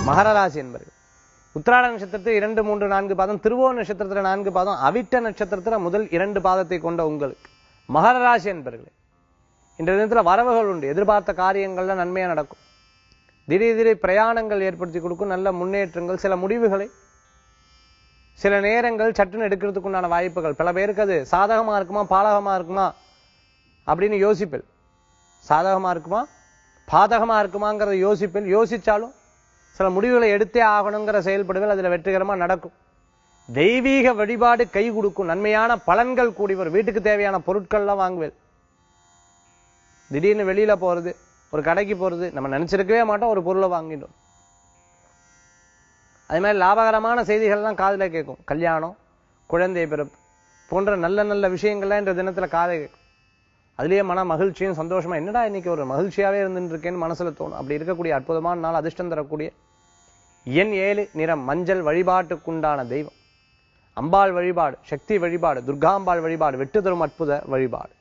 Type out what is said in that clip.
மகர ராசி என்பர்கள் உத்திராட நட்சத்திரத்தில் இரண்டு மூன்று நான்கு பாதம் திருவோண நட்சத்திரத்துல நான்கு பாதம் அவிட்ட நட்சத்திரத்துல முதல் இரண்டு பாதத்தை கொண்ட உங்களுக்கு மகர ராசி என்பர்களே இன்றைய தினத்துல வரவுகள் உண்டு எதிர்பார்த்த காரியங்கள்ல நன்மையா நடக்கும் திடீர் திடீர் பிரயாணங்கள் ஏற்படுத்தி கொடுக்கும் நல்ல முன்னேற்றங்கள் சில முடிவுகளை சில நேரங்கள் சட்டுன்னு எடுக்கிறதுக்கு உண்டான வாய்ப்புகள் பல பேருக்கு அது சாதகமா இருக்குமா பாதகமா இருக்குமா அப்படின்னு யோசிப்பில் சாதகமா இருக்குமா பாதகமா இருக்குமாங்கிறத யோசிப்பில் யோசிச்சாலும் சில முடிவுகளை எடுத்தே ஆகணுங்கிற செயல்படுகள் அதுல வெற்றிகரமா நடக்கும் தெய்வீக வழிபாடு கை கொடுக்கும் நன்மையான பலன்கள் கூடி வரும் வீட்டுக்கு தேவையான பொருட்கள்லாம் வாங்குவேன் திடீர்னு வெளியில போறது ஒரு கடைக்கு போறது நம்ம நினைச்சிருக்கவே மாட்டோம் ஒரு பொருளை வாங்கிட்டோம் அதே மாதிரி லாபகரமான செய்திகள்லாம் காதுல கேட்கும் கல்யாணம் குழந்தை பிறப்பு போன்ற நல்ல நல்ல விஷயங்கள்லாம் இந்த தினத்துல காதை கேட்கும் அதுலயே மன மகிழ்ச்சியும் சந்தோஷமா என்னடா இன்னைக்கு ஒரு மகிழ்ச்சியாவே இருந்துட்டு இருக்கேன்னு மனசுல தோணும் அப்படி இருக்கக்கூடிய அற்புதமான நாள் அதிர்ஷ்டம் தரக்கூடிய எண் ஏழு நிறம் மஞ்சள் வழிபாட்டுக்குண்டான தெய்வம் அம்பாள் வழிபாடு சக்தி வழிபாடு துர்காம்பாள் வழிபாடு வெட்டு தரும் அற்புத வழிபாடு